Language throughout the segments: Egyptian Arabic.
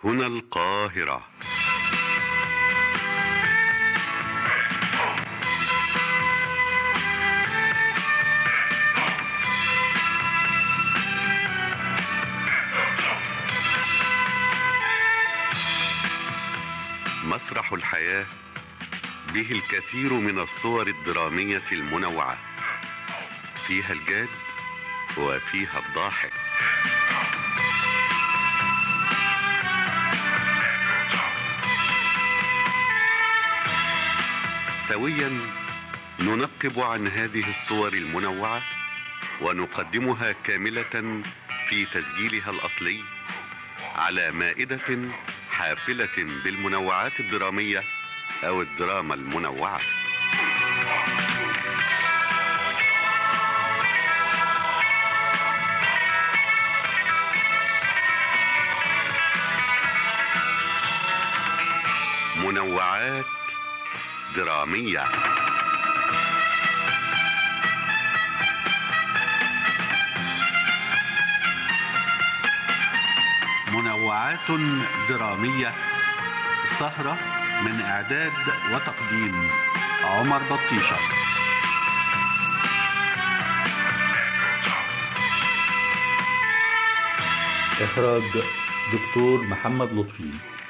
هنا القاهرة مسرح الحياة به الكثير من الصور الدرامية المنوعة فيها الجاد وفيها الضاحك سويا ننقب عن هذه الصور المنوعة ونقدمها كاملة في تسجيلها الأصلي على مائدة حافلة بالمنوعات الدرامية أو الدراما المنوعة منوعات درامية منوعات درامية سهرة من إعداد وتقديم عمر بطيشة إخراج دكتور محمد لطفي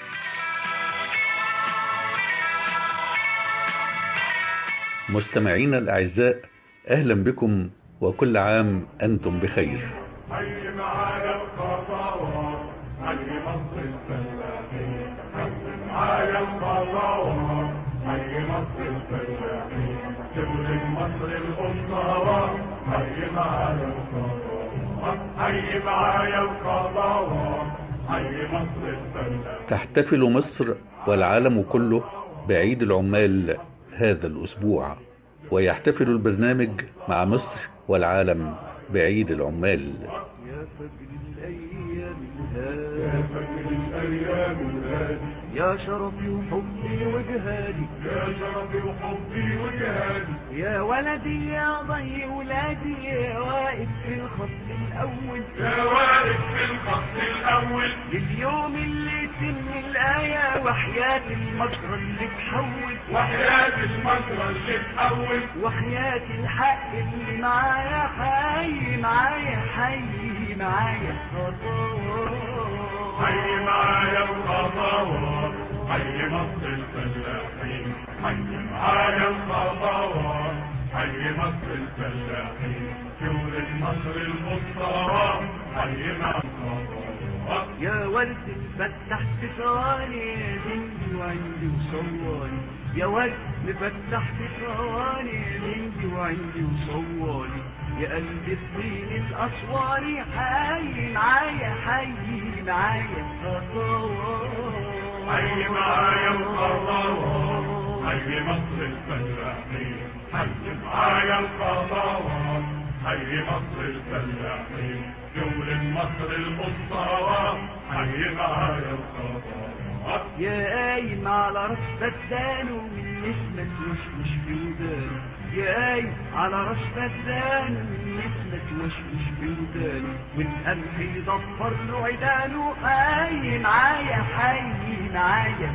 مستمعينا الأعزاء أهلا بكم وكل عام أنتم بخير حي معايا الخطوات حي مصر الفلاحين حي معايا الخطوات حي مصر الفلاحين شغل مصر الأسرة حي معايا الخطوات حي معايا الخطوات حي مصر الفلاحين تحتفل مصر والعالم كله بعيد العمال هذا الأسبوع ويحتفل البرنامج مع مصر والعالم بعيد العمال يا فجر الأيام يا الهادي فجر الأيام الهادي يا شرفي وحبي وجهادي يا شرفي وحبي وجهادي يا ولدي يا ضي ولادي يا واقف في الخط الأول يا واقف في الخط الأول لليوم اللي يتم الآية وحياة المجرى اللي تحول وحياة المجرى اللي تحول وحياة الحق اللي معايا حي معايا حي معايا خطوات حي معايا الخطوات حي مصر الفلاحين حي معايا الخطوات حي مصر الفلاحين شغل مصر المصطفى حي مع الخطوات يا ورد مفتح في ثواني يا زنجي وعندي وصواني يا ورد مفتح في ثواني يا زنجي وعندي وصواني يا قلب الطين الأسواني حي معايا حي معايا خطوات حي معايا الخطوات حي مصر الفلاحين حي معايا الخطوات حي مصر الفلاحين شغل مصر المصطفى حي معايا الخطوات يا قايم على راس فتان ومن نسمة وشوش في ودانه يا قايم على راس فتان ومن نسمة وشوش في ودانه والقمح يضفر له عيدانه حي معايا حي معايا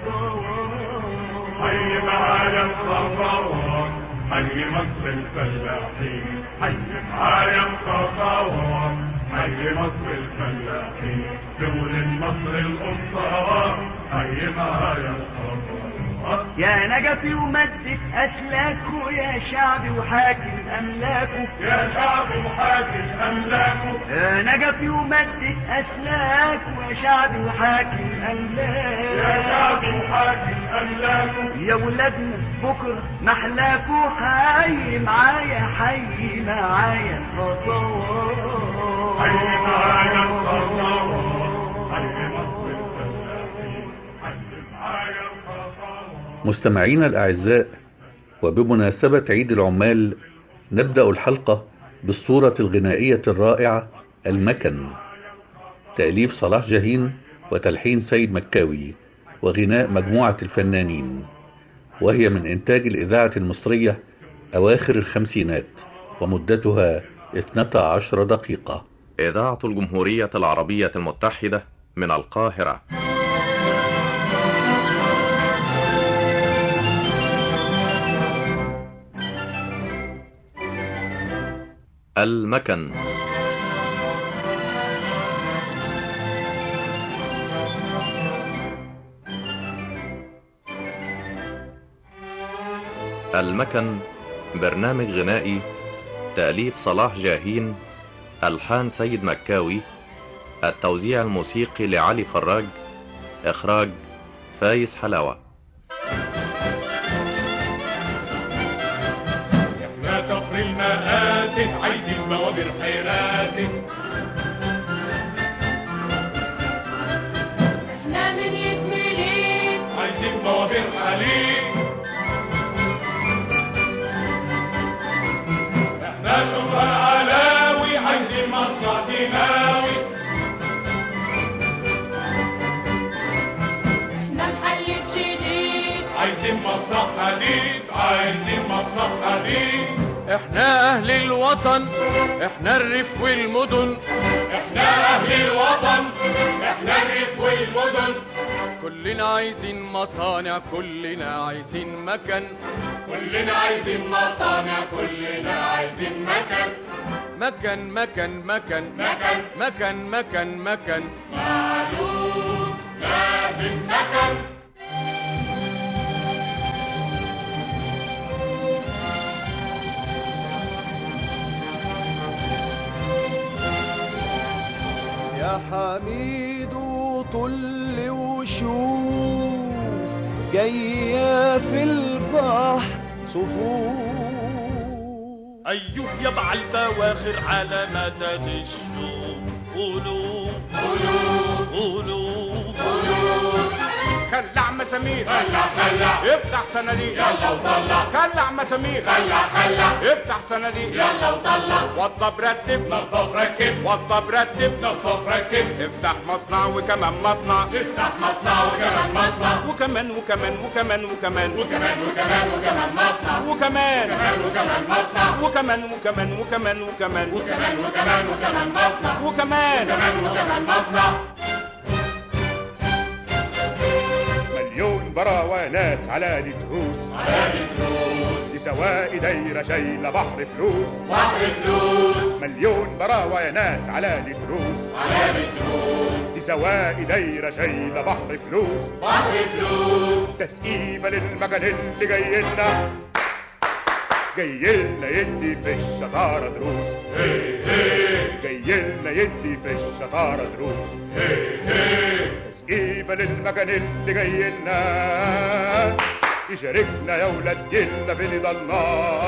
خطوات حي معايا الخطوات حي مصر الفلاحين حي معايا الخطوات حي مصر الفلاحين شغل مصر الأسرة حي معايا الخطوات يا نجفي ومدة أسلاكه يا شعبي وحاكم أملاكه يا شعب محاكم أملاكه يا نجفي ومدة أسلاكه يا شعبي وحاكم يا أملاكه شعب محاكم أملاكه يا ولادنا بكرة محلاكوا حي معايا حي معايا خطوات حي معايا الخطوات حي مصر الفلاحين حي معايا الخطوات مستمعينا الأعزاء وبمناسبة عيد العمال نبدأ الحلقة بالصورة الغنائية الرائعة المكن تأليف صلاح جاهين وتلحين سيد مكاوي وغناء مجموعة الفنانين وهي من إنتاج الإذاعة المصرية أواخر الخمسينات ومدتها 12 دقيقة إذاعة الجمهورية العربية المتحدة من القاهرة المكن المكن برنامج غنائي تأليف صلاح جاهين ألحان سيد مكاوي التوزيع الموسيقي لعلي فراج إخراج فايز حلاوة احنا كفر المآتف عايزين بوابر حيراتف احنا من يتمليك عايزين بوابر حليب احنا شبه العلاوي عايزين مصنع كيماوي احنا محلة شديد عايزين مصنع حديد عايزين مصنع حديد احنا اهل الوطن احنا الريف والمدن احنا اهل الوطن احنا الريف والمدن كلنا عايزين مصانع كلنا عايزين مكان كلنا عايزين مصانع كلنا عايزين مكان مكان مكان مكان مكان. مكان مكان مكان معلوم لازم مكان يا حميد وطل وشوف جاية في البحر صفوف أيوه يبع البواخر على مدد الشوق قولوا قولوا قولوا خلع مسامير خلع خلع افتح صناديق يلا وطلع خلع مسامير خلع خلع افتح صناديق يلا وطلع وضب رتب نظف ركب وضب رتب نظف ركب افتح مصنع وكمان مصنع افتح مصنع وكمان مصنع وكمان وكمان وكمان وكمان وكمان وكمان وكمان مصنع وكمان كمان وكمان مصنع وكمان وكمان وكمان وكمان وكمان وكمان وكمان مصنع وكمان كمان وكمان مصنع مليون براوة ناس على دي دروس على دي فلوس دي سواقي دايرة شايلة بحر فلوس بحر فلوس مليون براوة يا ناس على دي دروس على دي فلوس دي سواقي دايرة شايلة بحر فلوس بحر فلوس تسقيفة للمكان اللي جاي لنا جاي لنا يدي في الشطارة دروس جاي لنا يدي في الشطارة دروس تسقيفة للمكان اللي جاي لنا يشاركنا يا ولاد جيلنا في ضلنا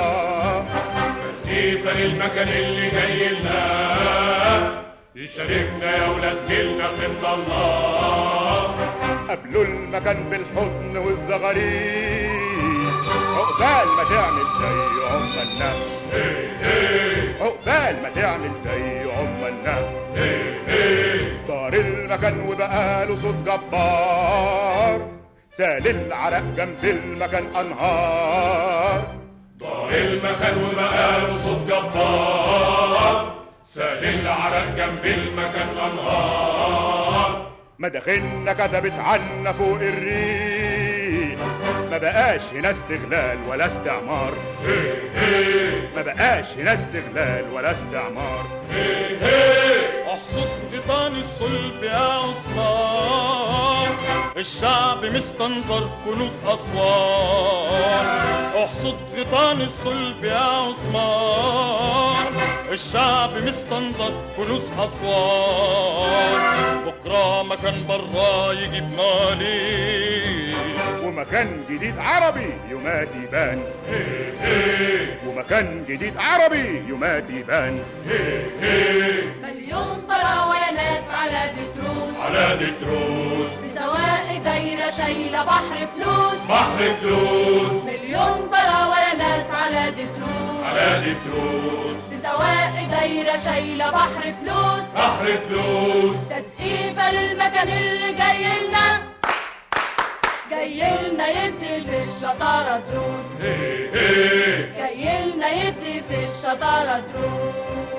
تسقيفة للمكان اللي جاي لنا يشاركنا يا ولاد جيلنا في الله قبلوا المكان بالحضن والزغاريد عقبال ما تعمل زي عمالنا عقبال ما تعمل زي عمالنا طار المكان وبقاله صوت جبار سال العرق جنب المكان انهار دار المكان وبقاله صوت جبار سال العرق جنب المكان انهار مداخلنا كتبت عنا فوق الريح ما بقاش هنا استغلال ولا استعمار ما بقاش هنا استغلال ولا استعمار احصد غيطان الصلب يا عثمان الشعب مستنظر كنوز أسوان احصد غيطان الصلب يا عثمان الشعب مستنظر كنوز أسوان بكرة مكان برا يجيب مالي ومكان جديد عربي يومات يبان ومكان جديد عربي يومات يبان مليون براوة يا ناس على دي تروس على دي تروس سواقي دايرة شايلة بحر فلوس بحر فلوس مليون براوة يا ناس على دي تروس على دي تروس سواقي دايرة شايلة بحر فلوس بحر فلوس تسقيفة للمكان اللي جاي لنا جاي لنا يدي في الشطارة دروس جاي لنا يدي في الشطارة دروس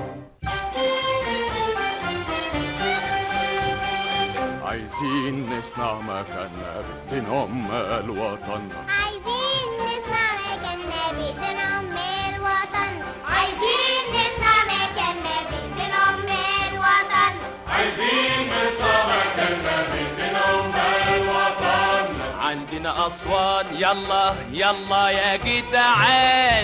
عايزين نصنع مكاننا بين أم الوطن عايزين نسمع مكاننا بإيدين أم الوطن عايزين نسمع بينا أسوان يلا يلا يا جدعان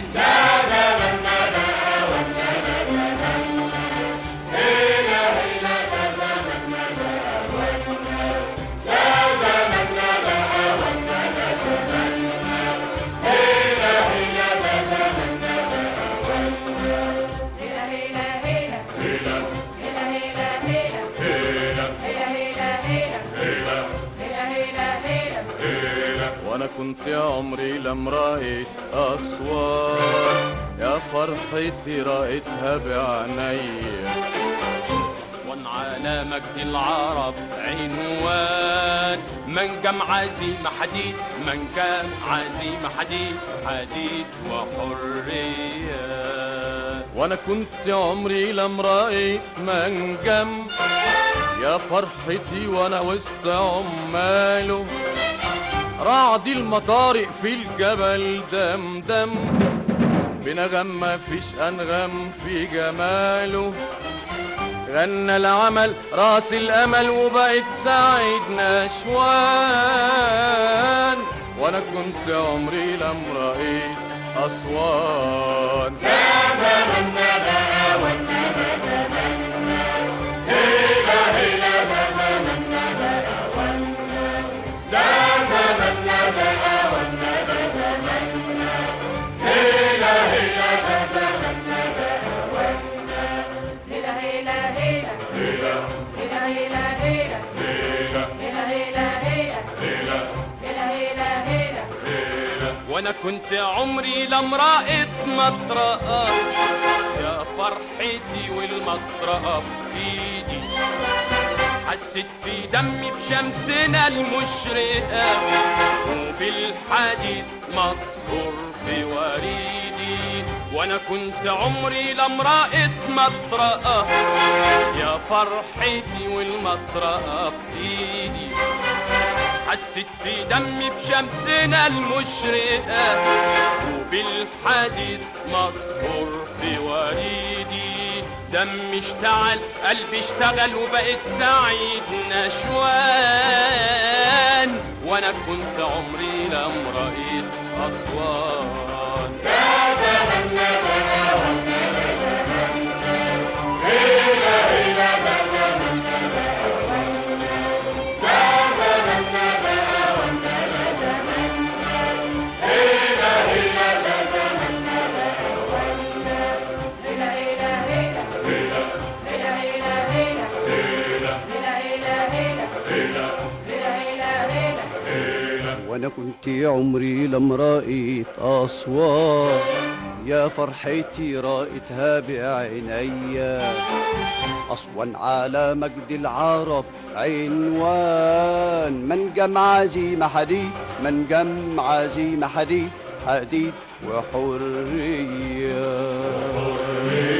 وانا كنت يا عمري لم رأيت أسوان يا فرحتي رأيتها بعينيا أسوان على مجد العرب عنوان منجم عزيمة حديد منجم عزيمة حديد حديد وحرية وانا كنت عمري لم رأيت منجم يا فرحتي وانا وسط عماله رعد المطارق في الجبل دمدم بنغم مفيش انغم في جماله غنى العمل راس الامل وبقت سعيد نشوان وانا كنت عمري لم رأيت اسوان هيلا هيلا هيلا هيلا هيلا هيلا هيلا هيلا هيلا هيلا هيلا هيلا وانا كنت عمري لم رأيت مطرقة يا فرحتي والمطرقة في ايدي حسيت في دمي بشمسنا المشرقة وبالحديد مسحور في وريدي وانا كنت عمري لم رأيت مطرقة يا فرحتي والمطرقة في ايدي حسيت في دمي بشمسنا المشرقة وبالحديد مسحور في وريدي دمي اشتعل قلبي اشتغل وبقيت سعيد نشوان وانا كنت عمري لم رأيت أسوان هيلا هيلا هيلا هيلا هيلا هيلا هيلا هيلا هيلا هيلا هيلا وانا كنت عمري لم رأيت أسوان يا فرحتي رأيتها بعينيا أسوان على مجد العرب عنوان من جمع عزيمة حديد من جمع عزيمة حديد حديد وحرية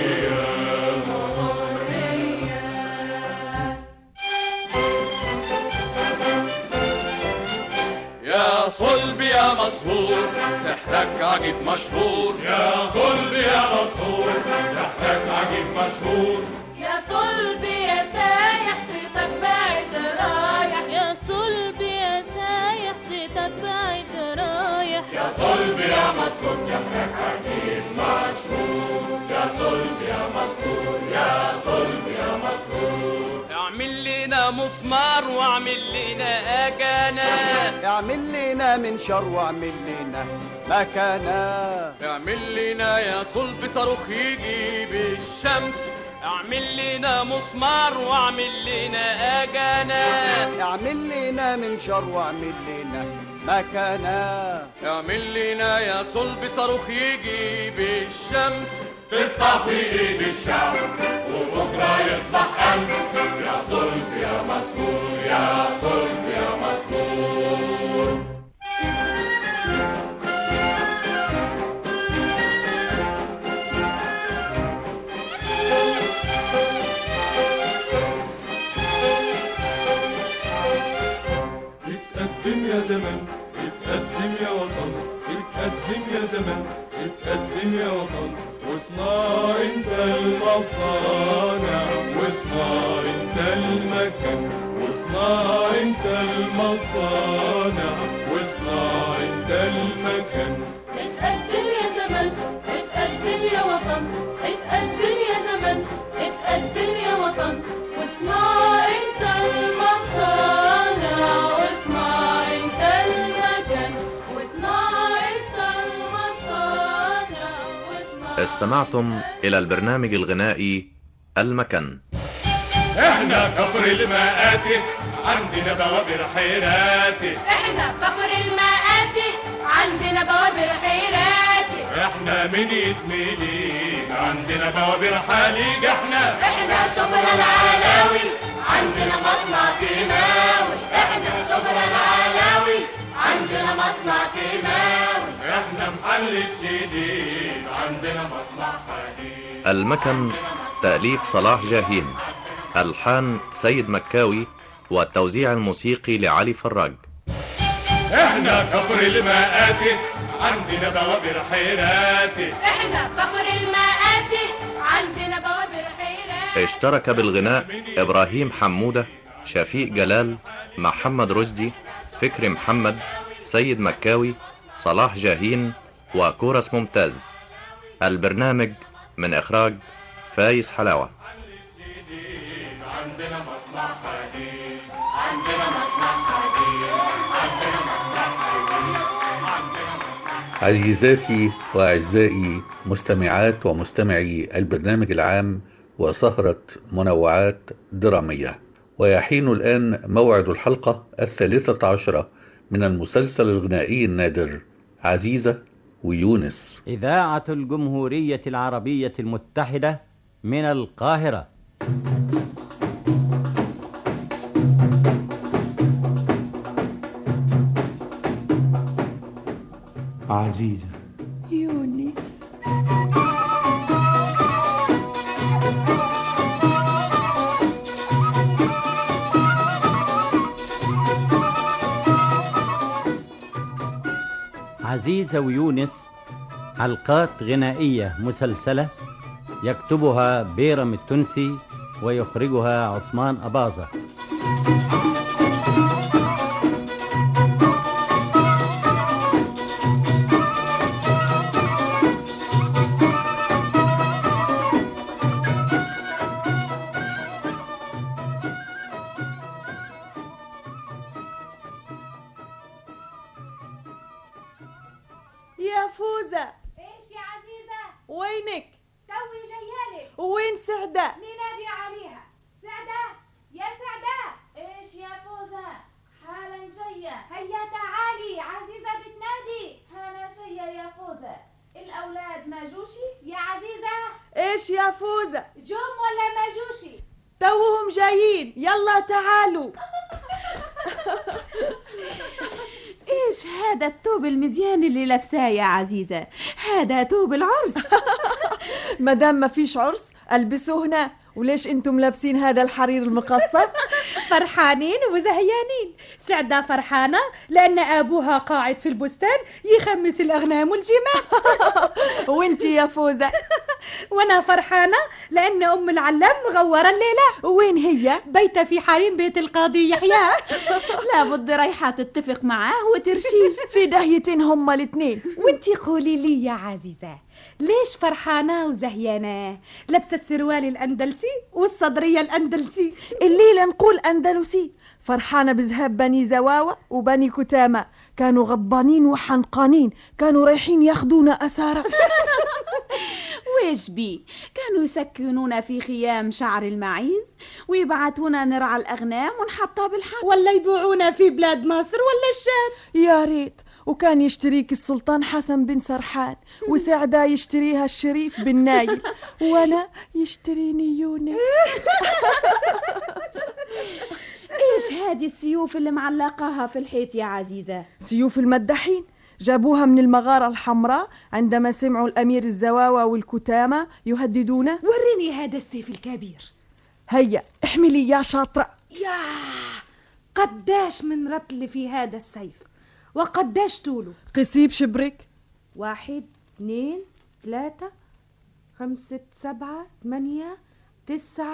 يا صلب يا مسرور سحرك عجيب مشهور يا صلب يا مسرور سحرك عجيب مشهور يا صلبي يا سايح صيتك بعد رايح يا صلب يا سايح صيتك بعد رايح يا صلب يا مسرور سحرك عجيب مشهور يا صلب يا مسرور يا صلب يا مسرور اعمل لنا مسمار واعمل لنا أجانا اعمل لنا منشر واعمل لنا مكانا اعمل لنا يا صلب صاروخ يجي بالشمس اعمل لنا مسمار واعمل لنا أجانا اعمل لنا منشر واعمل لنا مكانا اعمل لنا يا صلب صاروخ يجي بالشمس تسطع في ايد الشعب وبكره يصبح امس يا صلب يا مسرور يا صلب يا مسرور اتقدم يا زمن اتقدم يا وطن اتقدم يا زمن اتقدم يا وطن واصنع انت المصانع واصنع انت المكان واصنع انت المصانع واصنع انت المكان اتقدم يا زمن اتقدم يا وطن اتقدم يا زمن اتقدم يا وطن واصنع انت المصانع واصنع انت المكان واصنع انت المصانع واصنع استمعتم إلى البرنامج الغنائي المكن احنا كفر المآتي عندنا بوابر حيراتي احنا كفر المآتي عندنا بوابر حيراتي احنا من يتميلي عندنا بوابر حليج احنا احنا شبرا العلاوي عندنا مصنع كيماوي احنا شبرا العلاوي عندنا مصنع كيماوي احنا محل شديد عندنا مصنع حديد المكن تأليف صلاح جاهين ألحان سيد مكاوي والتوزيع الموسيقي لعلي فراج احنا كفر المآتي عندنا بوابر حيراتي احنا كفر المآتي عندنا بوابر حيراتي اشترك بالغناء إبراهيم حمودة شفيق جلال محمد رشدي فكري محمد سيد مكاوي صلاح جاهين وكورس ممتاز البرنامج من إخراج فايز حلاوة عندنا مصنع حديد عندنا مصنع حديد عندنا مصنع حديد عندنا مصنع عزيزاتي واعزائي مستمعات ومستمعي البرنامج العام وسهره منوعات دراميه ويحين الان موعد الحلقه الثالثه عشره من المسلسل الغنائي النادر عزيزه ويونس إذاعة الجمهورية العربية المتحدة من القاهرة عزيزة يونس عزيزة ويونس حلقات غنائية مسلسلة يكتبها بيرم التونسي ويخرجها عثمان أباظة يا فوزة ايش يا عزيزة وينك توي جايالك وين سعدة ننادي عليها سعدة يا سعدة ايش يا فوزة حالا جاية هيا تعالي عزيزة بتنادي انا جاية يا فوزة الاولاد ما جوشي يا عزيزة ايش يا فوزة جم ولا ما جوشي توهم جايين يلا تعالوا ايش هذا الثوب المزيان اللي لابساه يا عزيزة هذا ثوب العرس مادام ما فيش عرس البسوه هنا وليش انتم لابسين هذا الحرير المقصر فرحانين وزهيانين سعدة فرحانة لأن أبوها قاعد في البستان يخمس الأغنام والجمال وانتي يا فوزة وأنا فرحانة لأن أم العلام مغورة الليلة وين هي؟ بيتة في حريم بيت القاضي يحيى لابد رايحة تتفق معاه وترشيه في دهيتين هما الاثنين وانتي قولي لي يا عزيزة ليش فرحانة وزهيانة لابسة السروال الأندلسي والصدرية الأندلسي الليلة نقول أندلسي فرحانة بذهاب بني زواوة وبني كتامة كانوا غضبانين وحنقانين كانوا رايحين ياخدونا أسارة ويش بي كانوا يسكنونا في خيام شعر المعيز ويبعتونا نرعى الأغنام ونحطها بالحق ولا يبيعونا في بلاد مصر ولا الشام يا ريت وكان يشتريك السلطان حسن بن سرحان وسعدة يشتريها الشريف بن نايل وانا يشتريني يونس ايش هذه السيوف اللي معلقاها في الحيط يا عزيزة سيوف المداحين جابوها من المغارة الحمراء عندما سمعوا الأمير الزواوة والكتامة يهددونه وريني هذا السيف الكبير هيا احملي يا شاطرة يا قداش من رطل في هذا السيف وقداش طوله قصيب شبرك واحد اثنين ثلاثة خمسة سبعة ثمانية تسعة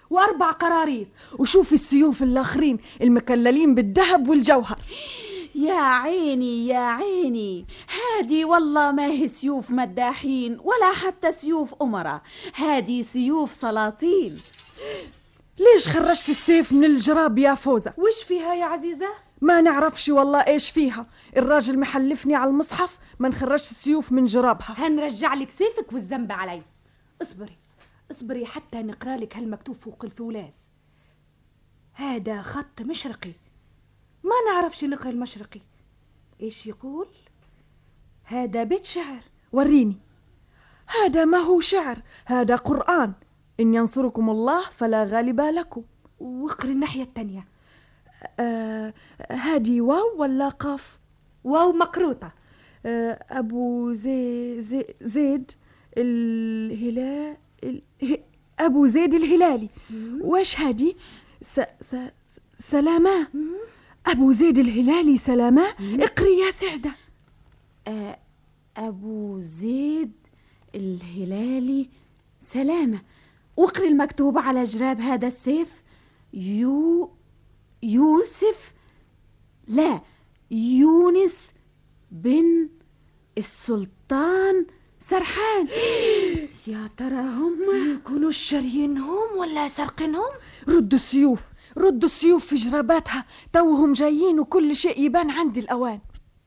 وأربع قراريط وشوفي السيوف الآخرين المكللين بالذهب والجوهر يا عيني يا عيني هادي والله ما هي سيوف مداحين ولا حتى سيوف أمراء هادي سيوف سلاطين ليش خرجت السيف من الجراب يا فوزة وش فيها يا عزيزة؟ ما نعرفش والله ايش فيها الراجل محلفني على المصحف ما نخرجش السيوف من جرابها هنرجع لك سيفك والذنب علي اصبري اصبري حتى نقرا لك هالمكتوب فوق الفولاذ هذا خط مشرقي ما نعرفش نقرا المشرقي ايش يقول هذا بيت شعر وريني هذا ما هو شعر هذا قرآن إن ينصركم الله فلا غالب لكم واقري الناحية التانية آه هادي واو ولا قاف واو مكروطة آه أبو زي زي زيد الهلال ال... أبو زيد الهلالي وش هادي س... س... سلامة أبو زيد الهلالي سلامة اقري يا سعدة آه أبو زيد الهلالي سلامة واقري المكتوب على جراب هذا السيف يو يوسف لا يونس بن السلطان سرحان يا ترى هم يكونوا شاريينهم ولا سرقينهم ردوا السيوف ردوا السيوف في جراباتها توهم جايين وكل شيء يبان عندي الأوان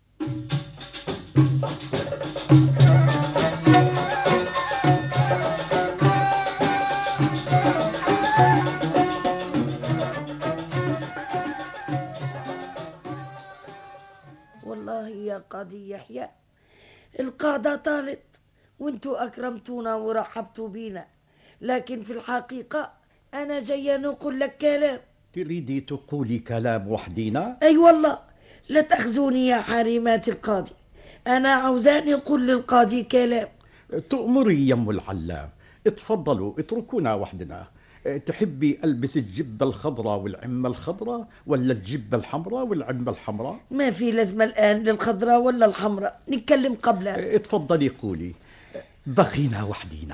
والله يا قاضي يحيى القاعدة طالت وانتوا أكرمتونا ورحبتوا بينا لكن في الحقيقة أنا جاية نقول لك كلام تريدي تقولي كلام وحدينا أي والله لا تأخذوني يا حريمات القاضي أنا عاوزاني أقول للقاضي كلام تؤمري يم العلام اتفضلوا اتركونا وحدنا اه، تحبي ألبس الجبة الخضراء والعمة الخضراء ولا الجبة الحمراء والعمة الحمراء ما في لازمة الآن للخضراء ولا الحمراء نتكلم قبلها اه، اتفضلي قولي بقينا وحدينا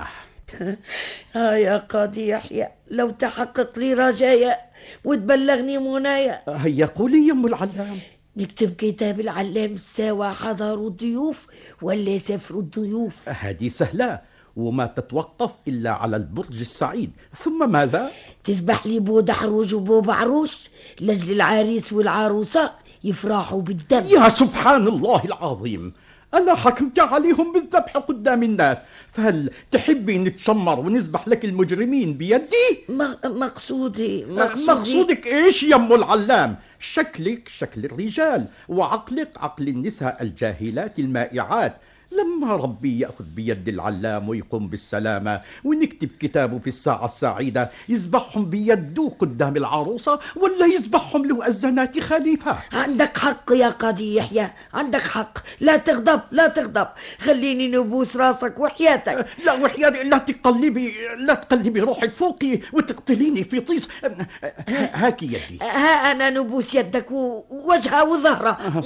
آه يا قاضي يحيى لو تحقق لي رجايا وتبلغني منايا هيا قولي يم العلام نكتب كتاب العلام الساوى حضروا الضيوف ولا سافروا الضيوف هذه سهلة وما تتوقف إلا على البرج السعيد ثم ماذا؟ تذبح لي بود حروج وبوب عروش لجل العريس والعروسة يفرحوا بالدم يا سبحان الله العظيم أنا حكمت عليهم بالذبح قدام الناس فهل تحبي نتشمر ونذبح لك المجرمين بيدي؟ مقصودي مقصودي مقصودك إيش يم العلام؟ شكلك شكل الرجال وعقلك عقل النساء الجاهلات المائعات لما ربي يأخذ بيد العلام ويقوم بالسلامة ونكتب كتابه في الساعة السعيدة يذبحهم بيده قدام العروسة ولا يذبحهم له الزنات خليفة عندك حق يا قاضي يحيى عندك حق لا تغضب لا تغضب خليني نبوس راسك وحياتك لا وحياتي لا تقلبي لا تقلبي روحك فوقي وتقتليني في طيس هاكي يدي ها أنا نبوس يدك ووجهها وظهرها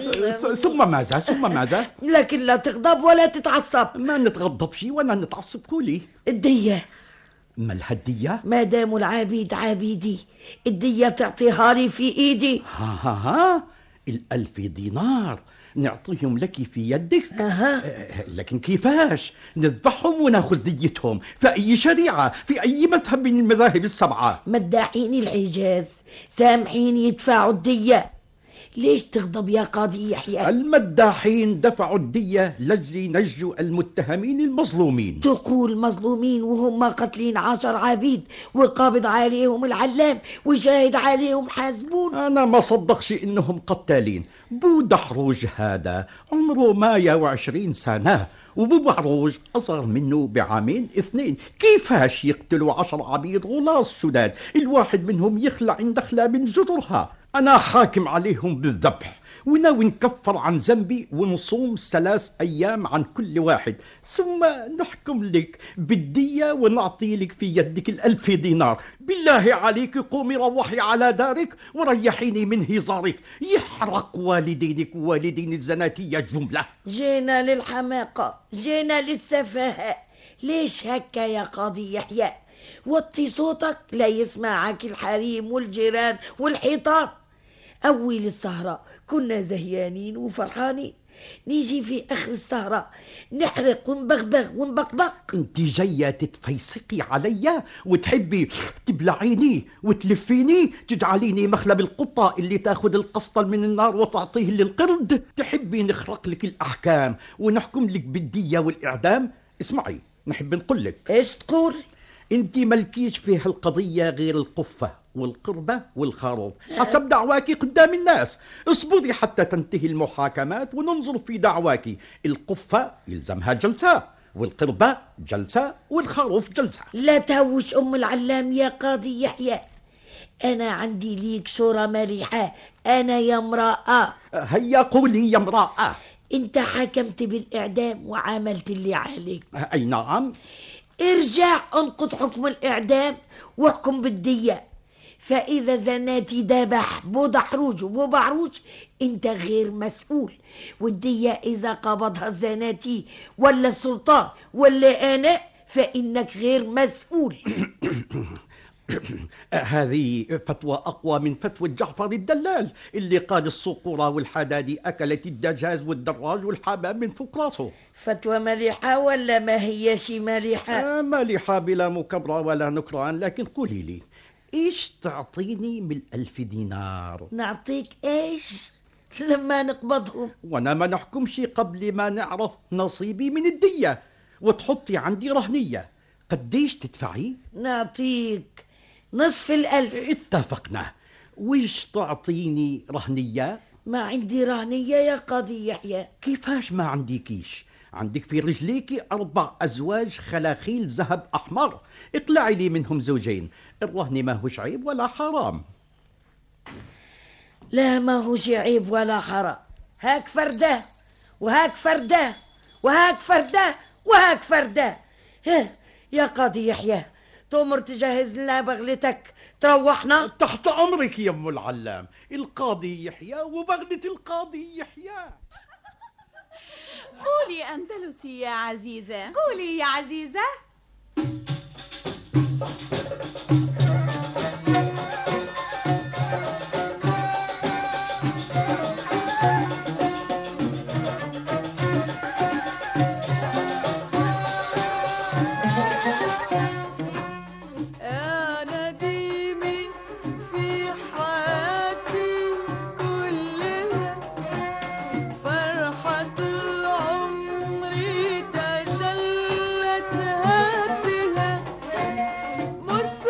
ثم ماذا ثم ماذا لكن لا تغضب ولا تتعصب ما نتغضب شي ولا نتعصب قولي الدية ما الهدية؟ ما دام العبيد عبيدي الدية تعطيها لي في ايدي ها ها ها الألف دينار نعطيهم لك في يدك أها. لكن كيفاش نذبحهم وناخذ ديتهم في أي شريعة في أي مذهب من المذاهب السبعة مداحين الحجاز سامحين يدفعوا الدية ليش تغضب يا قاضي يحيى المداحين دفعوا الدية لجل نجوا المتهمين المظلومين تقول مظلومين وهم قتلين عشر عبيد وقابض عليهم العلام وشاهد عليهم حاسبون أنا ما صدقش إنهم قتالين بو دحروج هذا عمره مايا وعشرين سنة وبو معروج أصغر منه بعامين اثنين كيفاش يقتلوا عشر عبيد غلاص شداد الواحد منهم يخلع عند دخلة من جدرها أنا حاكم عليهم بالذبح وناوي نكفر عن ذنبي ونصوم ثلاث أيام عن كل واحد ثم نحكم لك بالدية ونعطي لك في يدك الألف دينار بالله عليك قومي روحي على دارك وريحيني من هزارك يحرق والدينك ووالدين الزناتية جملة جينا للحماقة جينا للسفاهة ليش هكا يا قاضي يحيى وطي صوتك لا يسمعك الحريم والجيران والحيطان أول السهرة كنا زهيانين وفرحانين نيجي في آخر السهرة نحرق ونبغبغ ونبقبق انت جاية تتفيسقي عليا وتحبي تبلعيني وتلفيني تجعليني مخلب القطة اللي تاخذ القسطل من النار وتعطيه للقرد تحبي نخرق لك الأحكام ونحكم لك بالدية والإعدام اسمعي نحب نقول لك ايش تقول انت ملكيش في هالقضية غير القفة والقربة والخروف حسب دعواك قدام الناس اصبري حتى تنتهي المحاكمات وننظر في دعواك القفة يلزمها جلسة والقربة جلسة والخروف جلسة لا تهوش أم العلام يا قاضي يحيى أنا عندي ليك شورى مليحة أنا يا امرأة هيا قولي يا امرأة أنت حكمت بالإعدام وعملت اللي عليك أي نعم ارجع انقض حكم الإعدام واحكم بالدية فإذا زناتي ذبح بوضع حروج وبوضع عروج أنت غير مسؤول والدية إذا قبضها الزناتي ولا السلطان ولا أنا فإنك غير مسؤول هذه فتوى أقوى من فتوى جعفر الدلال اللي قال الصقورة والحدادي أكلت الدجاج والدراج والحمام من فوق راسه فتوى مليحة ولا ما هيش مليحة آه مليحة بلا مكبرة ولا نكران لكن قولي لي إيش تعطيني من الألف دينار نعطيك إيش لما نقبضهم وأنا ما نحكمش قبل ما نعرف نصيبي من الدية وتحطي عندي رهنية قديش تدفعي؟ نعطيك نصف الألف اتفقنا وش تعطيني رهنية؟ ما عندي رهنية يا قاضي يحيى كيفاش ما عنديكيش؟ عندك في رجليك أربع أزواج خلاخيل ذهب أحمر اقلعي لي منهم زوجين الرهن ما هوش عيب ولا حرام لا ما هوش عيب ولا حرام هاك فردة وهاك فردة وهاك فردة وهاك فردة ها يا قاضي يحيى تؤمر تجهز لنا بغلتك تروحنا تحت أمرك يا أم العلام القاضي يحيى وبغلة القاضي يحيى قولي أندلسي يا عزيزة قولي يا عزيزة يا نديمي في حياتي كلها فرحة العمر تجلت هاتها مس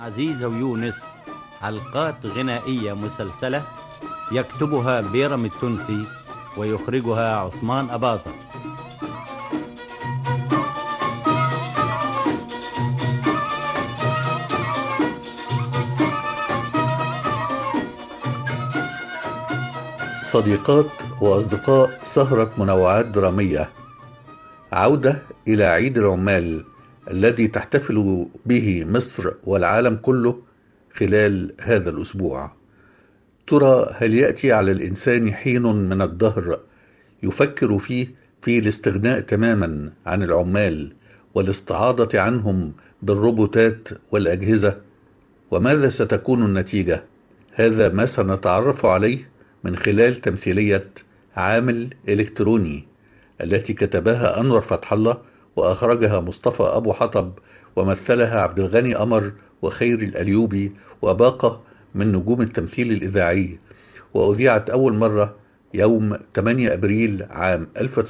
عزيزة ويونس حلقات غنائية مسلسلة يكتبها بيرم التونسي ويخرجها عثمان أباظة صديقات وأصدقاء سهرة منوعات درامية عودة إلى عيد العمال الذي تحتفل به مصر والعالم كله خلال هذا الأسبوع ترى هل يأتي على الإنسان حين من الدهر يفكر فيه في الاستغناء تماما عن العمال والاستعاضة عنهم بالروبوتات والأجهزة وماذا ستكون النتيجة هذا ما سنتعرف عليه من خلال تمثيلية عامل إلكتروني التي كتبها أنور فتح الله وأخرجها مصطفى أبو حطب ومثلها عبد الغني قمر وخير الأليوبي وباقة من نجوم التمثيل الإذاعي وأذيعت أول مرة يوم 8 أبريل عام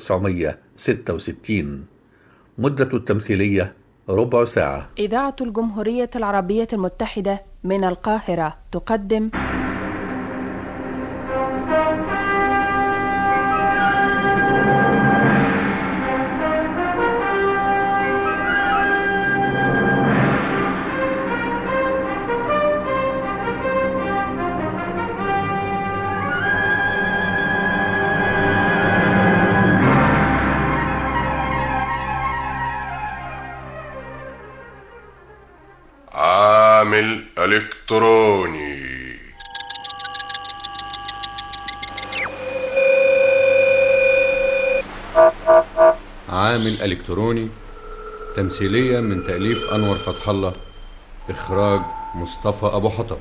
1966 مدة التمثيلية ربع ساعة إذاعة الجمهورية العربية المتحدة من القاهرة تقدم عامل إلكتروني عامل إلكتروني تمثيلية من تأليف أنور فتح الله إخراج مصطفى أبو حطب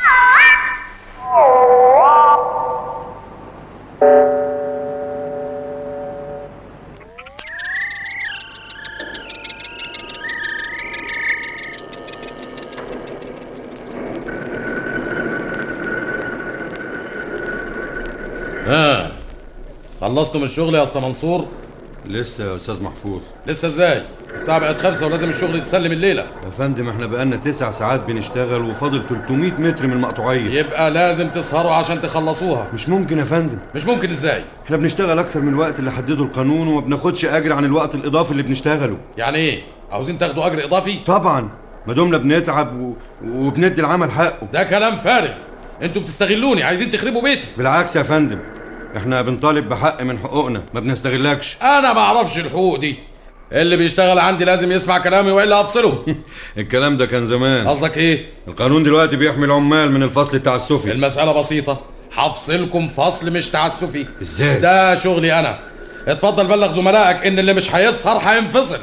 ها خلصتوا من الشغل يا اسطى منصور لسه يا أستاذ محفوظ لسه ازاي الساعه بقت خمسة ولازم الشغل يتسلم الليله يا فندم احنا بقالنا تسع ساعات بنشتغل وفاضل 300 متر من المقطوعية يبقى لازم تسهروا عشان تخلصوها مش ممكن يا فندم مش ممكن ازاي احنا بنشتغل أكتر من الوقت اللي حدده القانون وما بناخدش أجر عن الوقت الإضافي اللي بنشتغله يعني ايه عاوزين تاخدوا اجر اضافي طبعا ما دمنا بنتعب و... وبندي العمل حقه ده كلام فارغ انتوا بتستغلوني عايزين تخربوا بيتي بالعكس يا فندم احنا بنطالب بحق من حقوقنا ما بنستغلكش انا ما اعرفش الحقوق دي اللي بيشتغل عندي لازم يسمع كلامي والا هفصله الكلام ده كان زمان قصدك ايه القانون دلوقتي بيحمي العمال من الفصل التعسفي المساله بسيطه هفصلكم فصل مش تعسفي ازاي ده شغلي انا اتفضل بلغ زملائك ان اللي مش هيسهر هينفصل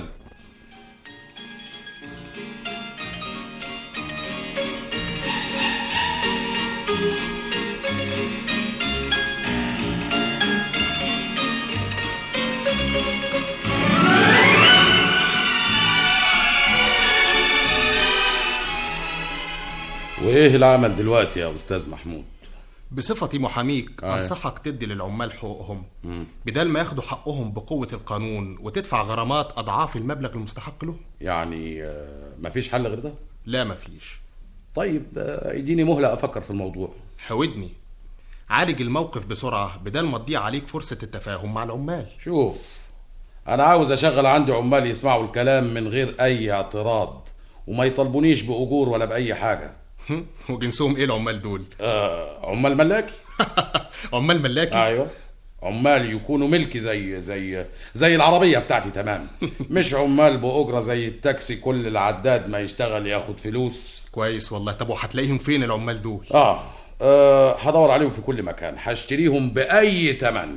وايه العمل دلوقتي يا استاذ محمود بصفتي محاميك آه. أنصحك تدي للعمال حقوقهم مم. بدل ما ياخدوا حقهم بقوة القانون وتدفع غرامات أضعاف المبلغ المستحق له يعني آه، مفيش حل غير ده لا مفيش طيب آه، اديني مهله افكر في الموضوع حودني عالج الموقف بسرعة بدل ما تضيع عليك فرصة التفاهم مع العمال شوف انا عاوز اشغل عندي عمال يسمعوا الكلام من غير اي اعتراض وما يطالبونيش باجور ولا باي حاجه وجنسهم ايه العمال دول آه عمال ملاكي عمال ملاكي ايوه عمال يكونوا ملكي زي زي زي العربيه بتاعتي تمام مش عمال باجره زي التاكسي كل العداد ما يشتغل ياخد فلوس كويس والله طب وهتلاقيهم فين العمال دول اه, آه هدور عليهم في كل مكان هشتريهم باي تمن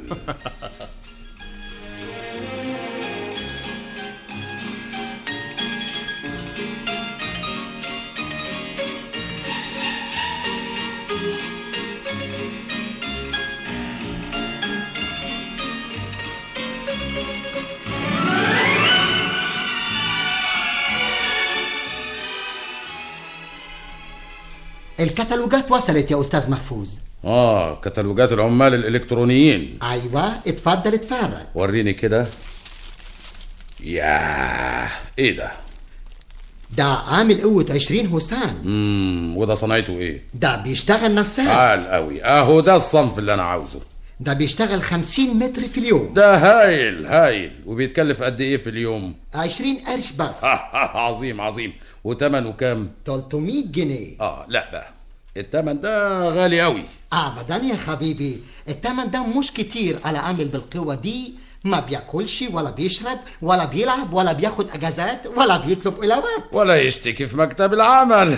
الكتالوجات وصلت يا استاذ محفوظ اه كتالوجات العمال الالكترونيين ايوه اتفضل اتفرج وريني كده ياه ايه ده ده عامل قوة 20 حسان امم وده صنعته ايه ده بيشتغل نساج عال قوي اهو ده الصنف اللي انا عاوزه ده بيشتغل 50 متر في اليوم ده هايل هايل وبيتكلف قد ايه في اليوم 20 قرش بس عظيم عظيم وتمنه كام 300 جنيه اه لا بقى التمن ده غالي قوي ابدا يا حبيبي التمن ده مش كتير على عامل بالقوة دي ما بياكلش ولا بيشرب ولا بيلعب ولا بياخد اجازات ولا بيطلب علاوات ولا يشتكي في مكتب العمل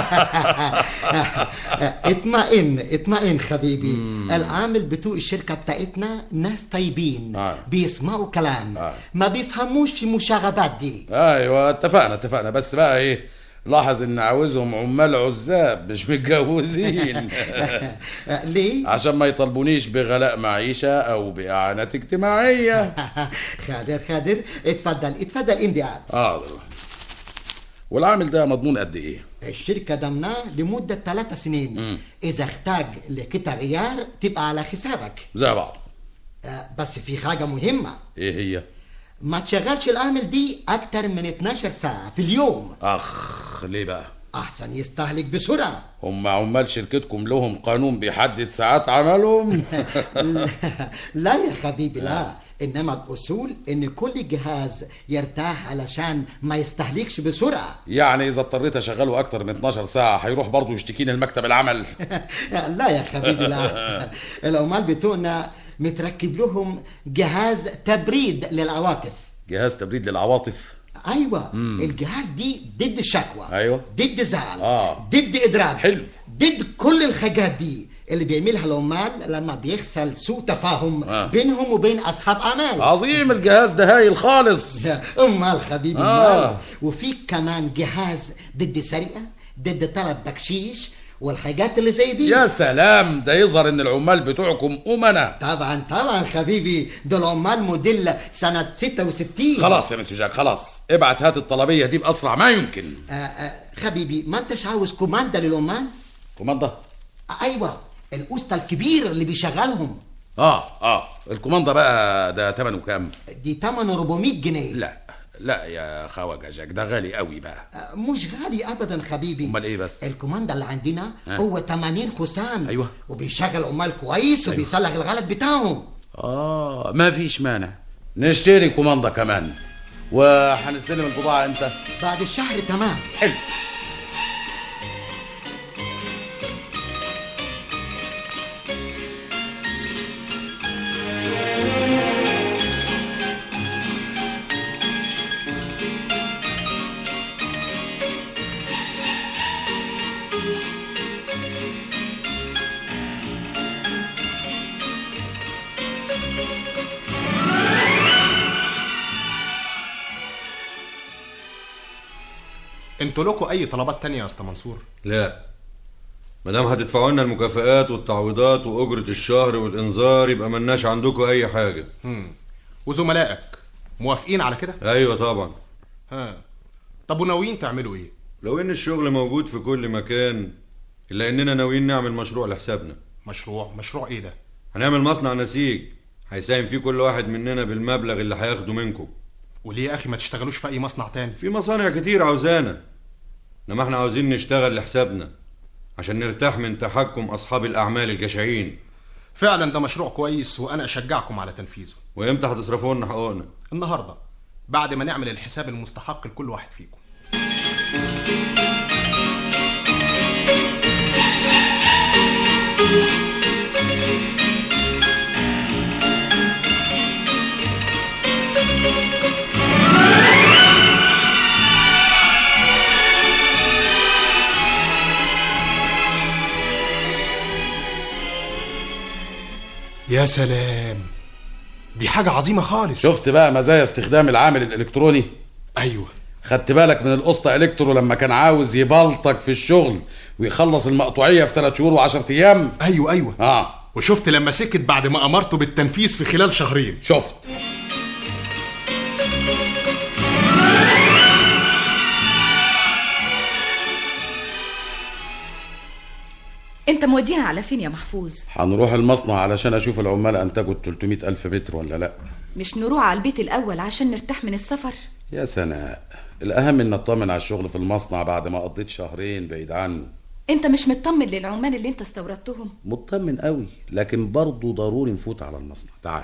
اطمئن اطمئن حبيبي العامل بتوع الشركة بتاعتنا ناس طيبين آه. بيسمعوا كلام ما بيفهموش في مشاغبات دي ايوه اتفقنا اتفقنا بس بقى ايه لاحظ ان عاوزهم عمال عزاب مش متجوزين ليه؟ عشان ما يطالبونيش بغلاء معيشة او باعانات اجتماعية خادر خادر اتفضل اتفضل امضي قاعد اه والعامل ده مضمون قد ايه الشركة ضمناه لمدة ثلاث سنين مم. إذا احتاج لقطع غيار تبقى على حسابك زي بعض آه، بس في حاجة مهمة ايه هي ما تشغلش العامل دي أكتر من 12 ساعة في اليوم اخ ليه بقى أحسن يستهلك بسرعة هم عمال شركتكم لهم قانون بيحدد ساعات عملهم لا يا حبيبي لا إنما الأصول إن كل جهاز يرتاح علشان ما يستهلكش بسرعة يعني اذا اضطريت اشغله اكتر من 12 ساعة هيروح برضه يشتكيني المكتب العمل لا يا حبيبي لا العمال بتوعنا متركب لهم جهاز تبريد للعواطف جهاز تبريد للعواطف ايوه مم. الجهاز دي ضد الشكوى ايوه ضد زعل اه ضد اضراب حلو ضد كل الحاجات دي اللي بيعملها العمال لما بيحصل سوء تفاهم آه. بينهم وبين اصحاب اعمال عظيم الجهاز ده هايل خالص امال حبيبي آه. امال وفي كمان جهاز ضد سرقه ضد طلب بكشيش والحاجات اللي زي دي يا سلام ده يظهر ان العمال بتوعكم امنا طبعا طبعا حبيبي دول عمال موديل سنة 66 خلاص يا مسيو جاك خلاص ابعت هات الطلبية دي باسرع ما يمكن آه آه حبيبي ما انتش عاوز كوماندا للعمال كوماندا آه ايوه الاسطى الكبير اللي بيشغلهم اه اه الكوماندا بقى ده ثمنه كام دي ثمنه 400 جنيه لا لا يا خواجه جاك ده غالي قوي بقى آه مش غالي ابدا حبيبي امال ايه بس الكوماندا اللي عندنا آه. هو 80 حسام ايوه وبيشغل عمال كويس وبيصلح الغلط بتاعهم اه ما فيش مانع نشتري كوماندا كمان وهنستلم البضاعة امتى؟ بعد الشهر تمام حلو انتوا لكم اي طلبات تانية يا اسطى منصور لا ما دام هتدفعوا لنا المكافآت والتعويضات واجره الشهر والانذار يبقى ملناش عندكم اي حاجه مم. وزملائك موافقين على كده ايوه طبعا ها طب وناويين تعملوا ايه لو ان الشغل موجود في كل مكان الا اننا ناويين نعمل مشروع لحسابنا مشروع مشروع ايه ده هنعمل مصنع نسيج هيساهم فيه كل واحد مننا بالمبلغ اللي هياخده منكم وليه يا اخي ما تشتغلوش في اي مصنع تاني في مصانع كتير عاوزانا انما احنا عاوزين نشتغل لحسابنا عشان نرتاح من تحكم اصحاب الاعمال الجشعين فعلا ده مشروع كويس وانا اشجعكم على تنفيذه وامتى هتصرفوا لنا حقوقنا النهارده بعد ما نعمل الحساب المستحق لكل واحد فيكم يا سلام دي حاجة عظيمة خالص شفت بقى مزايا استخدام العامل الالكتروني ايوه خدت بالك من القسط الكترو لما كان عاوز يبلطك في الشغل ويخلص المقطوعيه في 3 شهور و10 ايام ايوه ايوه اه وشفت لما سكت بعد ما امرته بالتنفيذ في خلال شهرين شفت انت مودينا على فين يا محفوظ هنروح المصنع علشان اشوف العمال انتجوا ال 300 الف متر ولا لا مش نروح على البيت الاول عشان نرتاح من السفر يا سناء الأهم إن أطمن على الشغل في المصنع بعد ما قضيت شهرين بعيد عنه انت مش مطمن للعمال اللي انت استوردتهم مطمن قوي لكن برضه ضروري نفوت على المصنع تعالي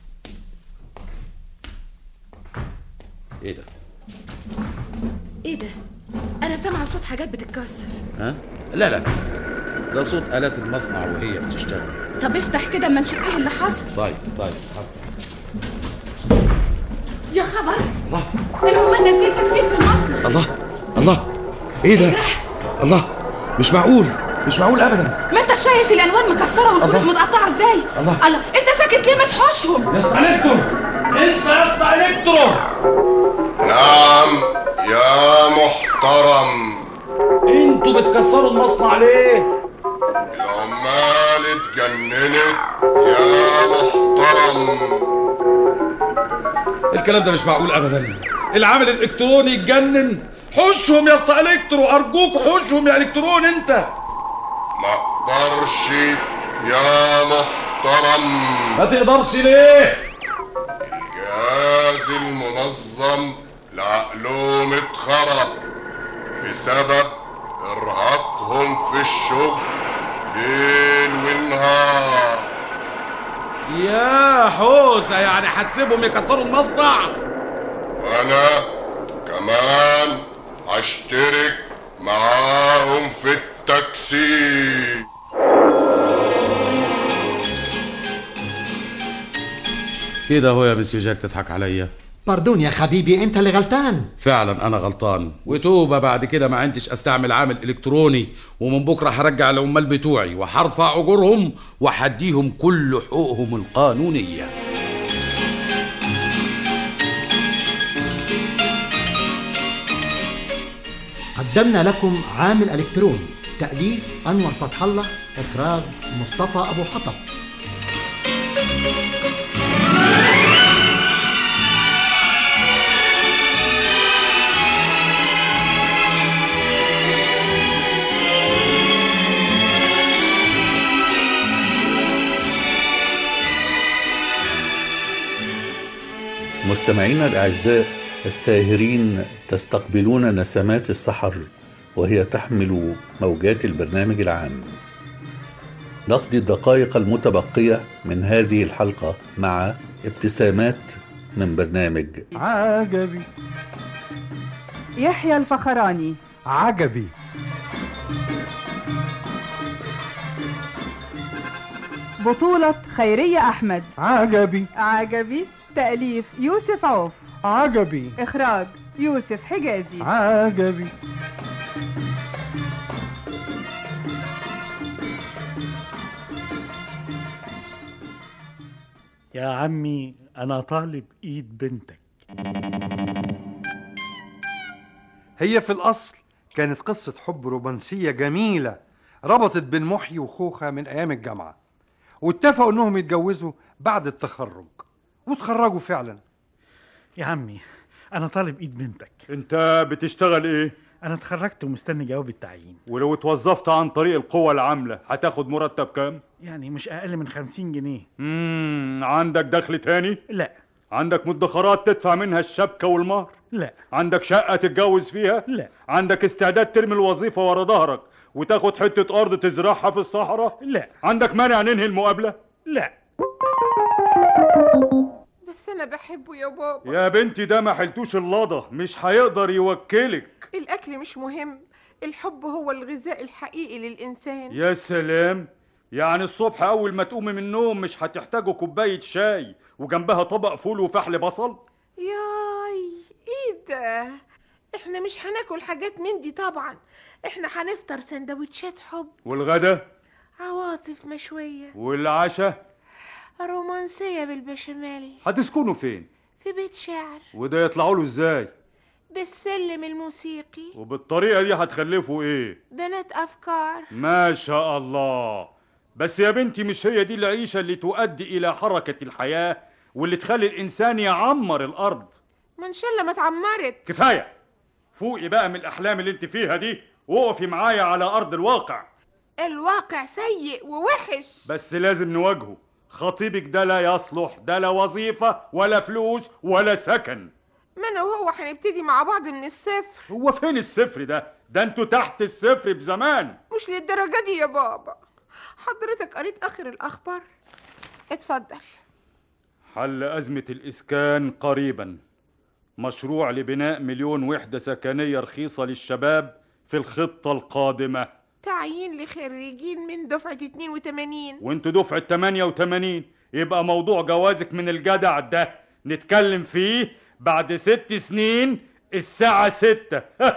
ايه ده ايه ده انا سامعه صوت حاجات بتتكسر ها لا لا لا ده صوت آلات المصنع وهي بتشتغل طب افتح كده اما نشوف ايه اللي حصل طيب طيب يا خبر العمال نازلين تكسير في المصنع الله الله ايه ده الله مش معقول مش معقول ابدا ما انت شايف الالوان مكسره والخيوط الله. متقطعه ازاي الله. الله انت ساكت ليه ما تحوشهم يا اسطى الكترو اسمع يا اسطى الكترو نعم يا محترم انتوا بتكسروا المصنع ليه العمال اتجننت يا محترم الكلام ده مش معقول ابدا العامل الالكتروني اتجنن حوشهم يا اسطى الكترو ارجوك حوشهم يا الكترون انت ما اقدرش يا محترم ما تقدرش ليه الجهاز المنظم لعقلهم اتخرب بسبب ارهاقهم في الشغل ليل ونهار يا حوسه يعني هتسيبهم يكسروا المصنع وانا كمان هشترك معاهم في التكسير كده هو يا مسيو جاك تضحك عليا باردون يا حبيبي انت اللي غلطان فعلا انا غلطان وتوبه بعد كده ما عندش استعمل عامل الكتروني ومن بكره هرجع العمال بتوعي وهرفع اجورهم وهديهم كل حقوقهم القانونيه قدمنا لكم عامل الكتروني تأليف أنور فتح الله إخراج مصطفى أبو حطب مستمعينا الأعزاء الساهرين تستقبلون نسمات السحر وهي تحمل موجات البرنامج العام نقضي الدقائق المتبقية من هذه الحلقة مع ابتسامات من برنامج عجبي يحيى الفخراني عجبي بطولة خيرية أحمد عجبي عجبي تأليف يوسف عوف عجبي إخراج يوسف حجازي عجبي يا عمي أنا طالب إيد بنتك هي في الأصل كانت قصة حب رومانسية جميلة ربطت بين محيي وخوخة من أيام الجامعة واتفقوا إنهم يتجوزوا بعد التخرج وتخرجوا فعلا يا عمي أنا طالب إيد بنتك انت بتشتغل ايه أنا اتخرجت ومستني جواب التعيين ولو اتوظفت عن طريق القوى العاملة هتاخد مرتب كام يعني مش أقل من خمسين جنيه امم عندك دخل تاني لا عندك مدخرات تدفع منها الشبكة والمهر لا عندك شقة تتجوز فيها لا عندك استعداد ترمي الوظيفة ورا ظهرك وتاخد حتة أرض تزرعها في الصحراء لا عندك مانع ننهي المقابلة لا بس انا بحبه يا بابا يا بنتي ده ما حلتوش اللضة مش هيقدر يوكلك الاكل مش مهم الحب هو الغذاء الحقيقي للانسان يا سلام يعني الصبح أول ما تقومي من النوم مش هتحتاجوا كوباية شاي وجنبها طبق فول وفحل بصل ياي ايه ده احنا مش هناكل حاجات من دي طبعا احنا هنفطر سندوتشات حب والغدا عواطف مشوية والعشاء رومانسية بالبشاميل هتسكنوا فين في بيت شعر وده يطلعوا له ازاي بالسلم الموسيقي وبالطريقة دي هتخلفوا ايه بنات أفكار ما شاء الله بس يا بنتي مش هي دي العيشة اللي تؤدي إلى حركة الحياة واللي تخلي الإنسان يعمر الأرض ما إن شاء الله ما اتعمرت كفاية فوقي بقى من الأحلام اللي انت فيها دي وقفي معايا على أرض الواقع الواقع سيء ووحش بس لازم نواجهه خطيبك ده لا يصلح ده لا وظيفة ولا فلوس ولا سكن ما انا وهو هنبتدي مع بعض من الصفر هو فين الصفر ده ده انتوا تحت الصفر بزمان مش للدرجة دي يا بابا حضرتك قريت آخر الأخبار اتفضل حل أزمة الإسكان قريبا مشروع لبناء مليون وحدة سكنية رخيصة للشباب في الخطة القادمة تعيين لخريجين من دفعة 82 وانتوا دفعة 88 يبقى موضوع جوازك من الجدع ده نتكلم فيه بعد ست سنين الساعة ستة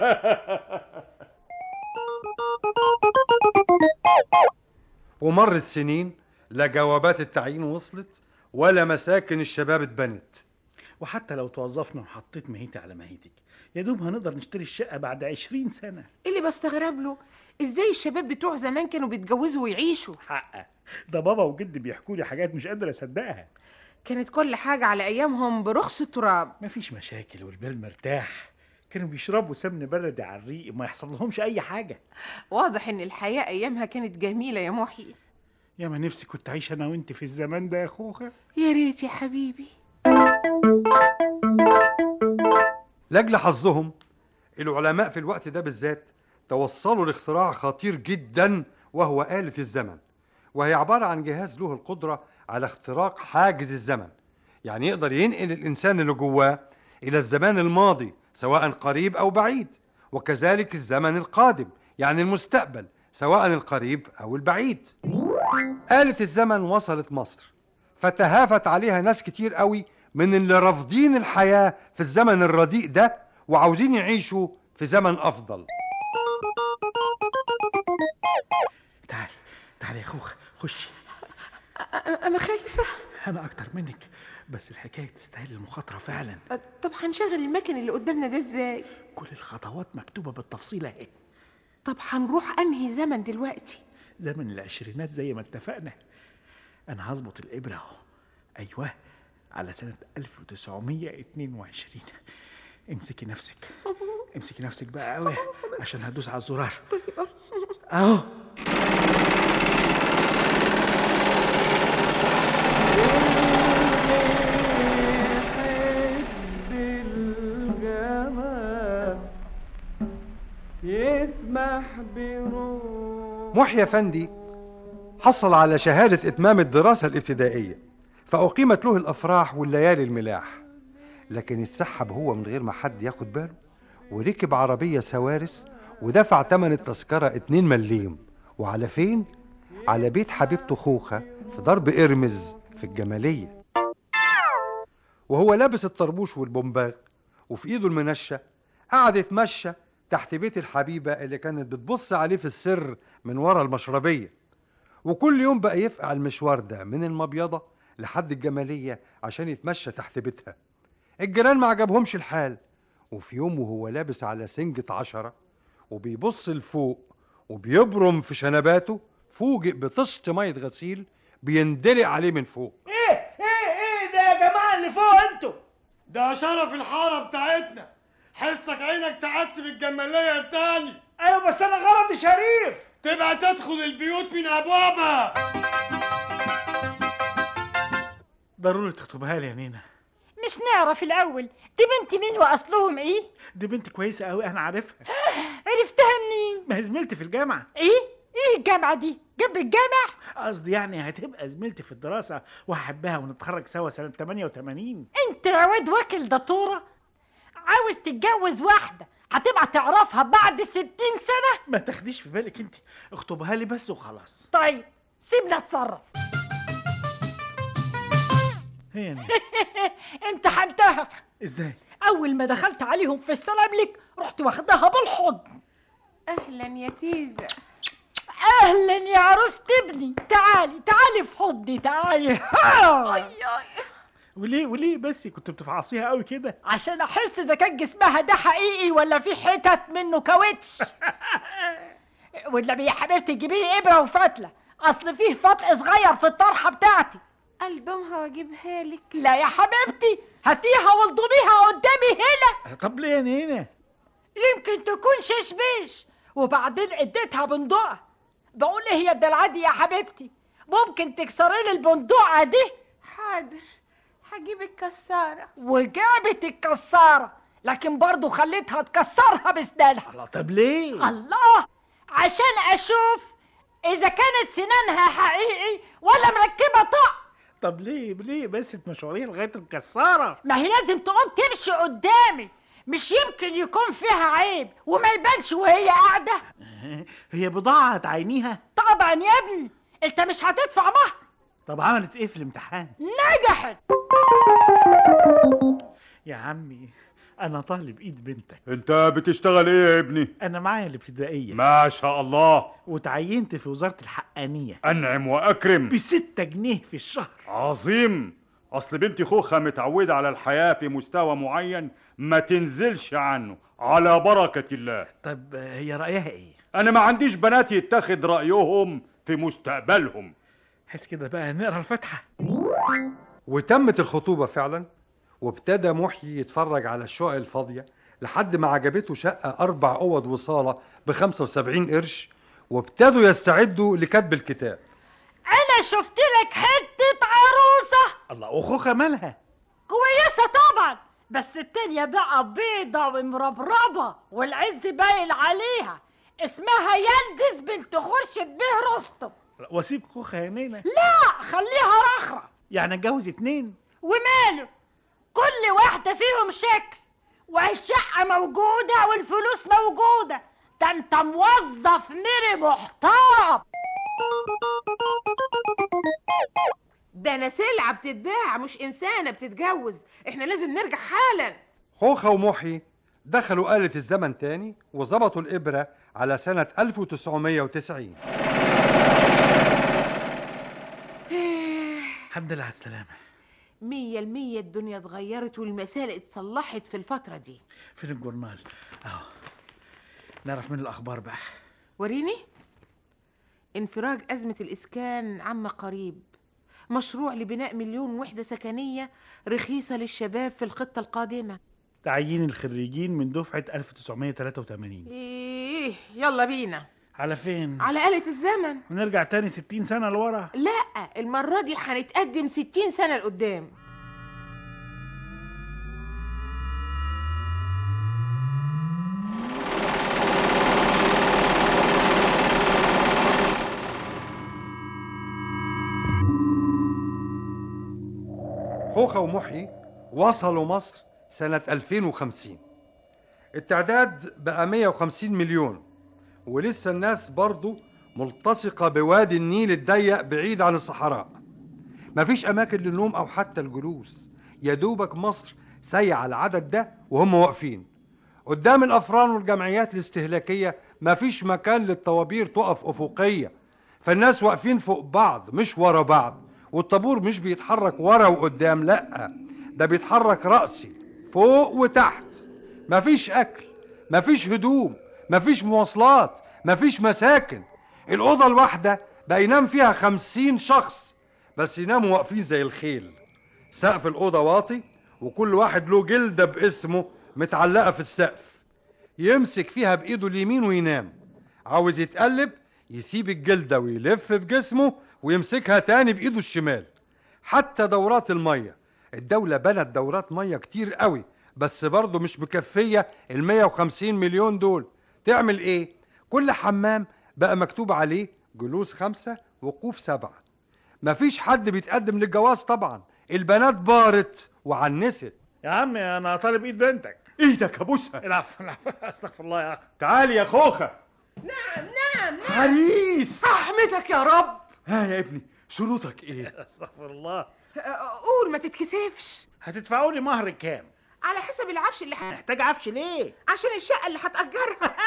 ومرت سنين لا جوابات التعيين وصلت ولا مساكن الشباب اتبنت وحتى لو توظفنا وحطيت مهيتي على مهيتك يا دوب هنقدر نشتري الشقة بعد عشرين سنة اللي بستغرب له ازاي الشباب بتوع زمان كانوا بيتجوزوا ويعيشوا حقه ده بابا وجدي بيحكوا لي حاجات مش قادر اصدقها كانت كل حاجة على أيامهم برخص التراب مفيش مشاكل والبال مرتاح كانوا بيشربوا سمن بلدي على الريق وما يحصل لهمش اي حاجة واضح إن الحياة أيامها كانت جميلة يا محي يا ما نفسي كنت عايش انا وانت في الزمان ده يا خوخة يا ريت يا حبيبي لاجل حظهم العلماء في الوقت ده بالذات توصلوا لاختراع خطير جدا وهو آلة الزمن وهي عبارة عن جهاز له القدرة على اختراق حاجز الزمن يعني يقدر ينقل الإنسان اللي جواه إلى الزمان الماضي سواء قريب أو بعيد وكذلك الزمن القادم يعني المستقبل سواء القريب أو البعيد آلة الزمن وصلت مصر فتهافت عليها ناس كتير قوي من اللي رافضين الحياة في الزمن الرديء ده وعاوزين يعيشوا في زمن أفضل تعال تعال يا خوخ خشي أنا أنا خايفة انا اكتر منك بس الحكاية تستاهل المخاطرة فعلا طب هنشغل المكن اللي قدامنا ده ازاي كل الخطوات مكتوبة بالتفصيل اهي طب هنروح أنهي زمن دلوقتي زمن العشرينات زي ما اتفقنا انا هظبط الابرة اهو ايوه على سنة 1922 امسكي نفسك امسكي نفسك بقى قوي عشان هدوس على الزرار اهو يسمح بروح محيى فندي حصل على شهادة إتمام الدراسة الابتدائية فأقيمت له الأفراح والليالي الملاح لكن اتسحب هو من غير ما حد ياخد باله وركب عربية سوارس ودفع تمن التذكرة 2 مليم وعلى فين؟ على بيت حبيبته خوخة في ضرب إرمز في الجمالية وهو لابس الطربوش والبومباغ وفي ايده المنشة قعد يتمشى تحت بيت الحبيبة اللي كانت بتبص عليه في السر من ورا المشربية وكل يوم بقى يفقع المشوار ده من المبيضة لحد الجمالية عشان يتمشى تحت بيتها الجيران ما عجبهمش الحال وفي يوم وهو لابس على سنجة عشرة وبيبص لفوق وبيبرم في شنباته فوجئ بطشت مية غسيل بيندلق عليه من فوق ايه ايه ايه ده يا جماعه اللي فوق انتوا ده شرف الحاره بتاعتنا حسك عينك تعتب الجماليه تاني ايوه بس انا غرضي شريف تبقى تدخل البيوت من ابوابها ضروري تخطبها لي يا نينا مش نعرف الأول دي بنت مين وأصلهم إيه؟ دي بنت كويسة قوي أنا عارفها عرفتها منين؟ ما هي زميلتي في الجامعة إيه؟ إيه الجامعة دي؟ جنب الجامع؟ قصدي يعني هتبقى زميلتي في الدراسة وهحبها ونتخرج سوا سنة 88 أنت يا واد واكل داتورة عاوز تتجوز واحدة هتبقى تعرفها بعد ستين سنة؟ ما تاخديش في بالك انت اخطبها لي بس وخلاص طيب سيبنا اتصرف هي نينا انت حنتها ازاي؟ أول ما دخلت عليهم في السلاملك رحت واخداها بالحضن أهلا يا تيزة أهلا يا عروسة ابني تعالي تعالي في حضني تعالي ها. وليه وليه بس كنت بتفعصيها قوي كده عشان احس اذا كان جسمها ده حقيقي ولا في حتت منه كاوتش والنبي يا حبيبتي جيبي لي ابره وفتله اصل فيه فتق صغير في الطرحه بتاعتي ألضمها وأجيبها لك لا يا حبيبتي هاتيها والضميها قدامي هنا طب ليه يا نينا؟ يمكن تكون ششبيش وبعدين اديتها بندقه بقول ايه هي الدلعه دي يا حبيبتي ممكن تكسري لي البندقه دي حاضر هجيب الكسارة وجابت الكسارة لكن برضو خليتها تكسرها بسنانها طب ليه؟ الله عشان أشوف إذا كانت سنانها حقيقي ولا مركبة طق طب ليه ليه بس مشوارين لغايه الكساره ما هي لازم تقوم تمشي قدامي مش يمكن يكون فيها عيب وما يبانش وهي قاعدة هي بضاعه هتعينيها طبعا يا ابني انت مش هتدفع مهر طب عملت ايه في الامتحان نجحت يا عمي انا طالب ايد بنتك انت بتشتغل ايه يا ابني انا معايا الابتدائيه ما شاء الله وتعينت في وزاره الحقانيه انعم واكرم بستة جنيه في الشهر عظيم اصل بنتي خوخه متعوده على الحياه في مستوى معين ما تنزلش عنه على بركه الله طب هي رايها ايه انا ما عنديش بنات يتخذ رايهم في مستقبلهم حس كده بقى نقرا الفاتحه وتمت الخطوبة فعلا وابتدى محيي يتفرج على الشقق الفاضية لحد ما عجبته شقة أربع أوض وصالة ب 75 قرش وابتدوا يستعدوا لكتب الكتاب انا شفت لك حتة عروسة الله وخوخه مالها كويسة طبعا بس التانية بقى بيضة ومربربة والعز باين عليها اسمها يلدز بنت خرشد به رستم واسيب خوخه يا نينا لا خليها رخرة يعني اتجوز اتنين وماله كل واحدة فيهم شكل والشقة موجودة والفلوس موجودة ده انت موظف ميري محترم ده انا سلعة بتتباع مش انسانة بتتجوز احنا لازم نرجع حالا خوخة ومحيي دخلوا آلة الزمن تاني وظبطوا الإبرة على سنة 1990 الحمد لله على السلامه مية المية الدنيا اتغيرت والمسائل اتصلحت في الفترة دي فين الجورنال اهو نعرف من الاخبار بقى وريني انفراج أزمة الإسكان عما قريب مشروع لبناء مليون وحدة سكنية رخيصة للشباب في الخطة القادمة تعيين الخريجين من دفعه 1983 إيه يلا بينا على فين على آلة الزمن ونرجع تاني 60 سنه لورا لا المرة دي هنتقدم ستين سنة لقدام خوخة ومحيي وصلوا مصر سنة 2050 التعداد بقى 150 مليون ولسه الناس برضو ملتصقة بوادي النيل الضيق بعيد عن الصحراء مفيش أماكن للنوم أو حتى الجلوس يا دوبك مصر سيع العدد ده وهم واقفين قدام الأفران والجمعيات الاستهلاكية مفيش مكان للطوابير تقف أفقية فالناس واقفين فوق بعض مش ورا بعض والطابور مش بيتحرك ورا وقدام لأ ده بيتحرك رأسي فوق وتحت مفيش أكل مفيش هدوم مفيش مواصلات مفيش مساكن الأوضة الواحدة بقى ينام فيها خمسين شخص بس يناموا واقفين زي الخيل سقف الأوضة واطي وكل واحد له جلدة باسمه متعلقة في السقف يمسك فيها بإيده اليمين وينام عاوز يتقلب يسيب الجلدة ويلف بجسمه ويمسكها تاني بإيده الشمال حتى دورات المية الدولة بنت دورات مية كتير قوي بس برضه مش مكفية ال 150 مليون دول تعمل ايه؟ كل حمام بقى مكتوب عليه جلوس خمسة وقوف سبعة مفيش حد بيتقدم للجواز طبعا البنات بارت وعنست يا عمي انا طالب ايد بنتك ايدك ابوسها العفو العفو استغفر الله يا اخي تعالي يا خوخه نعم نعم نعم عريس احمدك يا رب ها يا ابني شروطك ايه استغفر الله قول ما تتكسفش هتدفعوا لي مهر كام على حسب العفش اللي هت... محتاج عفش ليه عشان الشقة اللي هتأجرها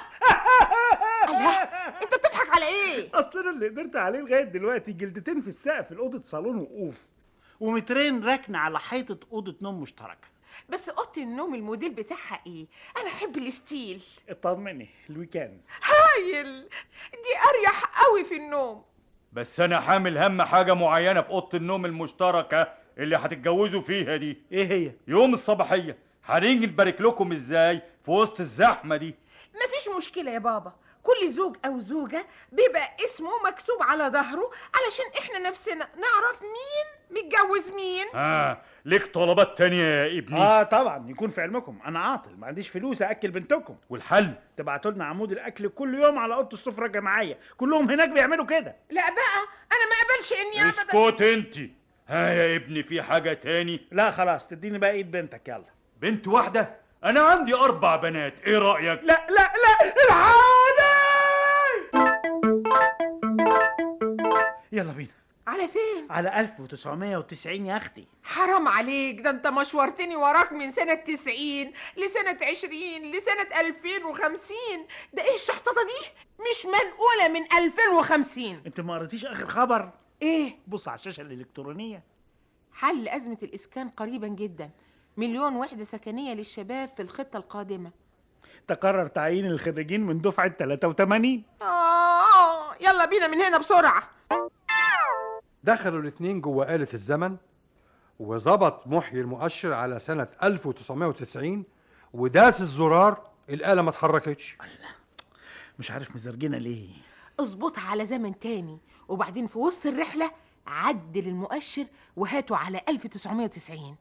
الله انت بتضحك على ايه اصل انا اللي قدرت عليه لغايه دلوقتي جلدتين في السقف الاوضه صالون وقوف ومترين ركن على حيطه اوضه نوم مشتركه بس اوضه النوم الموديل بتاعها ايه انا احب الستيل اطمني الويكندز هايل دي اريح قوي في النوم بس انا حامل هم حاجه معينه في اوضه النوم المشتركه اللي هتتجوزوا فيها دي ايه هي يوم الصباحيه هنيجي نبارك لكم ازاي في وسط الزحمه دي مفيش مشكلة يا بابا كل زوج او زوجه بيبقى اسمه مكتوب على ظهره علشان احنا نفسنا نعرف مين متجوز مين اه ليك طلبات تانية يا ابني اه طبعا يكون في علمكم انا عاطل ما عنديش فلوس اكل بنتكم والحل تبعتوا لنا عمود الاكل كل يوم على اوضه السفره الجماعيه كلهم هناك بيعملوا كده لا بقى انا ما اقبلش اني اسكت انت ها يا ابني في حاجة تاني لا خلاص تديني بقى ايد بنتك يلا بنت واحدة انا عندي اربع بنات ايه رأيك لا لا لا الحقني يلا بينا على فين على 1990 يا اختي حرام عليك ده انت مشورتني وراك من سنة 90 لسنة 20 لسنة 2050 ده ايه الشحططة دي مش منقولة من 2050 انت ما قريتيش اخر خبر ايه بص على الشاشه الالكترونيه حل أزمة الإسكان قريبا جدا مليون وحدة سكنية للشباب في الخطة القادمة تقرر تعيين الخريجين من دفعه 83 آه يلا بينا من هنا بسرعة دخلوا الاتنين جوه آلة الزمن وظبط محيي المؤشر على سنة 1990 وداس الزرار الآلة ما اتحركتش مش عارف مزرجنا ليه اظبطها على زمن تاني وبعدين في وسط الرحلة عدل المؤشر وهاته على 1990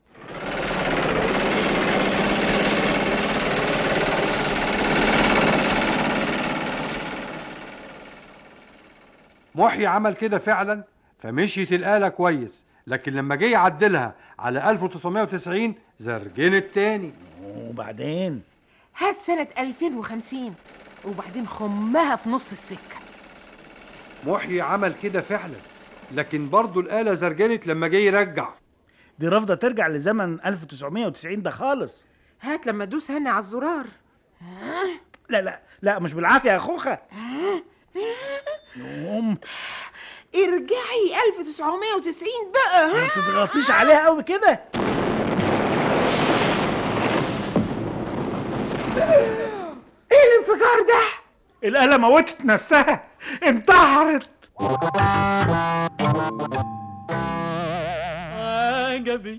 محيي عمل كده فعلا فمشيت الآلة كويس لكن لما جه يعدلها على 1990 زرجنت تاني وبعدين هات سنة 2050 وبعدين خمها في نص السكة محيي عمل كده فعلا لكن برضه الآلة زرجنت لما جه يرجع دي رافضه ترجع لزمن 1990 ده خالص هات لما ادوس هنا على الزرار لا لا لا مش بالعافيه يا خوخه يوم ارجعي 1990 بقى ما تضغطيش عليها قوي كده ايه الانفجار ده الآلة موتت نفسها انتحرت عجبي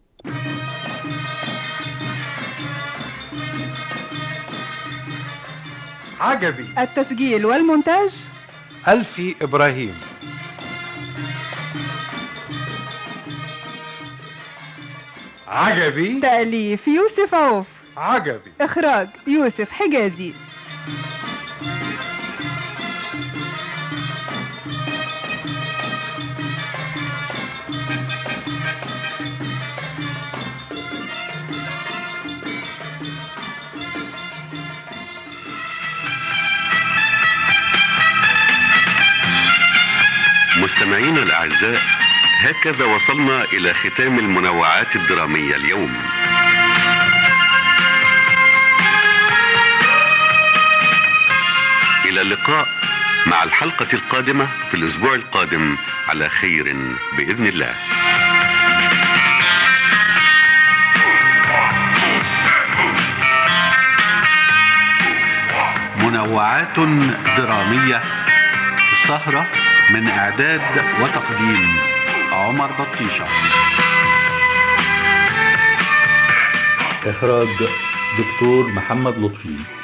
عجبي التسجيل والمونتاج ألفي إبراهيم عجبي تأليف يوسف عوف عجبي إخراج يوسف حجازي مستمعينا الأعزاء هكذا وصلنا إلى ختام المنوعات الدرامية اليوم إلى اللقاء مع الحلقة القادمة في الأسبوع القادم على خير بإذن الله منوعات درامية السهرة من إعداد وتقديم عمر بطيشة إخراج دكتور محمد لطفي